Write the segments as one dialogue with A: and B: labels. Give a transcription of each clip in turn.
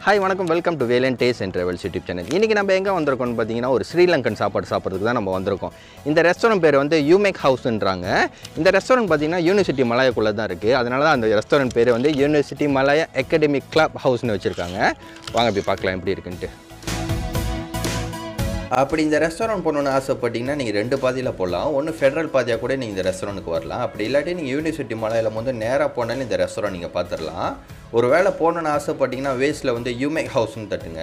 A: hi வணக்கம் welcome to Velan days and travels YouTube channel இன்றைக்கி நம்ம எங்கே வந்திருக்கோம்னு பார்த்தீங்கன்னா ஒரு ஸ்ரீலங்கன் சாப்பாடு சாப்பிட்றதுக்கு தான் நம்ம வந்திருக்கோம் இந்த ரெஸ்டாரண்ட் பேர் வந்து யூமேக் ஹவுஸ்ன்றாங்க இந்த ரெஸ்டாரண்ட் பார்த்தீங்கன்னா யூனிவர்சிட்டி மலாயக்குள்ளே தான் இருக்குது அதனால தான் அந்த ரெஸ்டாரண்ட் பேர் வந்து யூனிவர்சிட்டி மலாயா அகாடமிக் கிளப் ஹவுஸ்னு வச்சுருக்காங்க வாங்க போய் பார்க்கலாம் எப்படி இருக்குன்ட்டு அப்படி இந்த ரெஸ்டாரண்ட் போகணுன்னு ஆசைப்பட்டீங்கன்னா நீங்கள் ரெண்டு பாதியில் போகலாம் ஒன்று ஃபெடரல் பாதியாக கூட நீங்கள் இந்த ரெஸ்டாரண்ட்டுக்கு வரலாம் அப்படி இல்லாட்டி நீங்கள் யூனிவர்சிட்டி மலையில் வந்து நேராக போனாலும் இந்த ரெஸ்டாரண்ட் நீங்கள் பார்த்துடலாம் ஒரு வேளை போகணுன்னு ஆசைப்பட்டீங்கன்னா வேஸ்ட்டில் வந்து யூமேக் ஹவுஸ்னு தட்டுங்க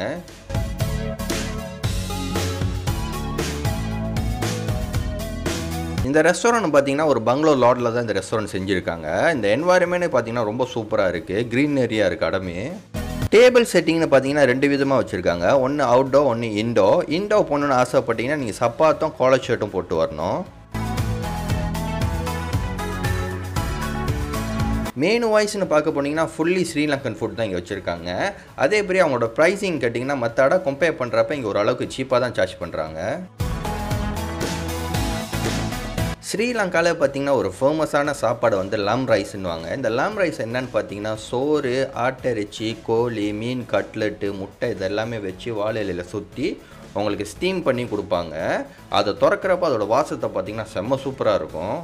A: இந்த ரெஸ்டாரண்ட் பார்த்தீங்கன்னா ஒரு பங்களோ லாடில் தான் இந்த ரெஸ்டாரண்ட் செஞ்சுருக்காங்க இந்த என்வாயர்மெண்ட் பார்த்தீங்கன்னா ரொம்ப சூப்பராக இருக்குது க்ரீன் ஏரியா இருக்குது இடமே டேபிள் செட்டிங்னு பார்த்தீங்கன்னா ரெண்டு விதமாக வச்சுருக்காங்க ஒன்று அவுட்டோ ஒன்று இண்டோ இண்டோ போகணுன்னு ஆசைப்பட்டீங்கன்னா நீங்கள் சப்பாத்தும் காலர் ஷர்ட்டும் போட்டு வரணும் மெனு வாய்ஸ்னு பார்க்க போனீங்கன்னா ஃபுல்லி ஸ்ரீலங்கன் ஃபுட் தான் இங்கே வச்சுருக்காங்க அதே மாதிரி அவங்களோட ப்ரைஸிங் கேட்டிங்கன்னா மற்ற இடம் கம்பேர் பண்ணுறப்ப இங்கே ஓரளவுக்கு சீப்பாக தான் சார்ஜ் பண்ணுறாங்க ஸ்ரீலங்காவில் பார்த்தீங்கன்னா ஒரு ஃபேமஸான சாப்பாடு வந்து லம் ரைஸ்ன்னுவாங்க இந்த லம் ரைஸ் என்னன்னு பார்த்தீங்கன்னா சோறு ஆட்டிறைச்சி கோழி மீன் கட்லெட்டு முட்டை இதெல்லாமே வச்சு வாழை இலையில் சுற்றி உங்களுக்கு ஸ்டீம் பண்ணி கொடுப்பாங்க அதை திறக்கிறப்ப அதோட வாசத்தை பார்த்தீங்கன்னா செம்ம சூப்பராக இருக்கும்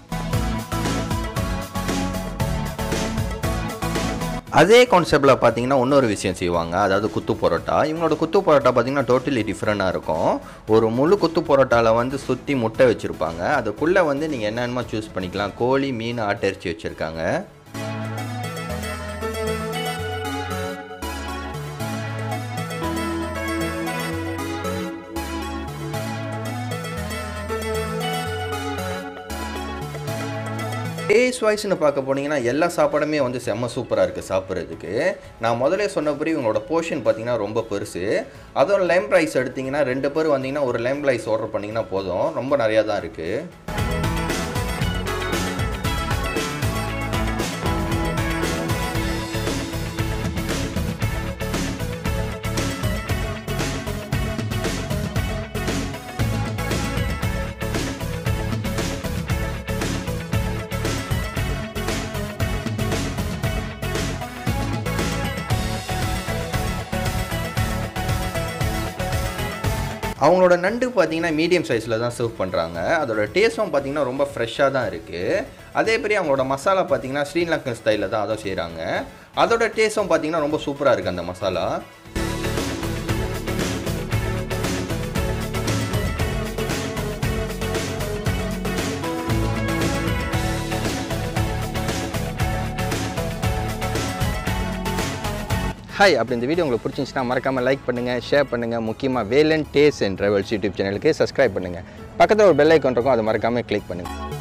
A: அதே கான்செப்டில் பார்த்தீங்கன்னா இன்னொரு விஷயம் செய்வாங்க அதாவது குத்து பரோட்டா இவங்களோட குத்து பரோட்டா பார்த்தீங்கன்னா டோட்டலி டிஃப்ரெண்ட்டாக இருக்கும் ஒரு முழு குத்து பரோட்டாவில் வந்து சுற்றி முட்டை வச்சுருப்பாங்க அதுக்குள்ளே வந்து நீங்கள் என்னென்னமோ சூஸ் பண்ணிக்கலாம் கோழி மீன் ஆட்டிறைச்சி வச்சுருக்காங்க டேஸ்ட் வைஸ்னு பார்க்க போனீங்கன்னா எல்லா சாப்பாடுமே வந்து செம்ம சூப்பராக இருக்குது சாப்பிட்றதுக்கு நான் முதல்ல சொன்னபடி இவங்களோட போர்ஷன் பார்த்தீங்கன்னா ரொம்ப பெருசு அதுவும் லெம் ரைஸ் எடுத்தீங்கன்னா ரெண்டு பேர் வந்தீங்கன்னா ஒரு லெம் ரைஸ் ஆர்டர் பண்ணிங்கன்னா போதும் ரொம்ப நிறையா தான் இருக்குது அவங்களோட நண்டு பார்த்தீங்கன்னா மீடியம் சைஸில் தான் சர்வ் பண்ணுறாங்க அதோட டேஸ்ட்டும் பார்த்தீங்கன்னா ரொம்ப ஃப்ரெஷ்ஷாக தான் இருக்குது அதே மாதிரி அவங்களோட மசாலா பார்த்தீங்கன்னா ஸ்ரீலங்கன் ஸ்டைலில் தான் அதை செய்கிறாங்க அதோட டேஸ்ட்டும் பார்த்தீங்கன்னா ரொம்ப சூப்பராக இருக்குது அந்த மசாலா ஹாய் அப்படி இந்த வீடியோ உங்களுக்கு பிடிச்சிருந்துச்சுன்னா மறக்காமல் லைக் பண்ணுங்கள் ஷேர் பண்ணுங்கள் முக்கியமாக Velan days and travels YouTube சேனலுக்கு சப்ஸ்கிரைப் பண்ணுங்கள் பக்கத்தில் ஒரு பெல் ஐக்கான் இருக்கும் அதை மறக்காமல் கிளிக் பண்ணுங்கள்